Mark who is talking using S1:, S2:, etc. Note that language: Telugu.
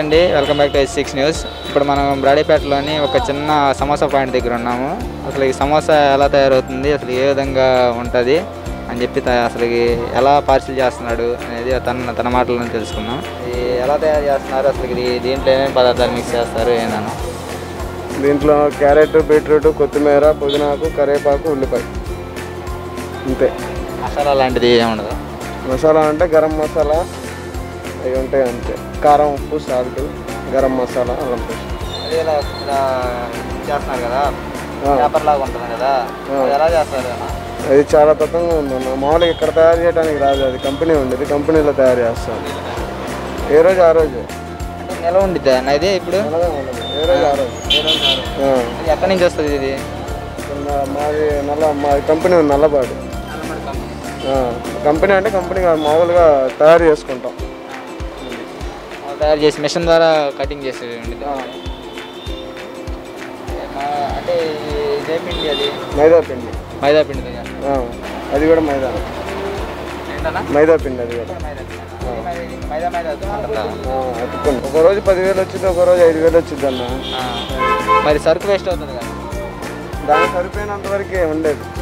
S1: అండి welcome back to S six news ఇప్పుడు మనం బ్రాడీపేటలోని ఒక చిన్న సమోసా పాయింట్ దగ్గర ఉన్నాము అసలు ఈ సమోసా ఎలా తయారవుతుంది అసలు ఏ విధంగా ఉంటుంది అని చెప్పి త- అసలు ఈ ఎలా పార్సిల్ చేస్తున్నాడు అనేది తన తన మాటలను తెలుసుకుందాం ఇది ఎలా తయారు చేస్తున్నారు అసలు ఇది దీంట్లో ఏమేమి పదార్థాలు మిక్స్ చేస్తారు ఏందన్నా
S2: దీంట్లో క్యారెట్ బీట్రూట్ కొత్తిమీర పుదీనాకు కరివేపాకు ఉల్లిపాయ అంతే
S1: మసాలా లాంటిది ఏముండదు
S2: మసాలా అంటే గరం మసాలా అవి ఉంటాయి అంతే కారం ఉప్పు సాల్ట్ గరం మసాలా అల్లం పేస్ట్
S1: అదే ఇలా ఇలా చేస్తున్నారు కదా
S2: ఆ.
S1: పేపర్ లాగా ఉంటుంది కదా
S2: ఆ.
S1: అది ఎలా చేస్తారు అన్న?
S2: అది చాలా తక్కువగా ఉందన్న మామూలుగా ఇక్కడ తయారు చేయడానికి రాదు అది కంపెనీ ఉండేది కంపెనీలో తయారు చేస్తాం ఏ రోజు ఆ రోజు
S1: అంటే నిల్వ ఉండిద్దా అన్న ఇది ఇప్పుడు
S2: అలాగే ఉండదు ఏ రోజు ఆ రోజు
S1: ఏ రోజు ఆ రోజు.
S2: ఆ.
S1: ఇది ఎక్కడి నుంచి వస్తుంది ఇది
S2: కింద మాది నల్ల మాది కంపెనీ ఉంది నల్లబాడు ఆ. కంపెనీ అంటే కంపెనీ కాదు, మామూలుగా తయారు చేసుకుంటాం
S1: వాళ్ళు తయారు చేసి మిషన్ ద్వారా కటింగ్ చేసేది ఉండిద్దా? మా- అంటే ఇది ఇదే పిండి అది
S2: మైదా పిండి
S1: మైదా పిండి
S2: ఆ. అది కూడా మైదా
S1: ఏంటన్నా
S2: మైదా పిండి అది కూడా
S1: మైదా పిండి. ఇది మైదా- ఇది మైదా మైదా అతుక్కుంటుందా?
S2: ఆ, అతుక్కోండి ఒక రోజు పదివేలు వచ్చింది ఒక రోజు ఐదు వేలు వచ్చింది అన్న
S1: ఆ. మరి సరుకు వేస్ట్ అవుతుంది కదా
S2: దానికి సరిపోయినంత వరకే ఉండేది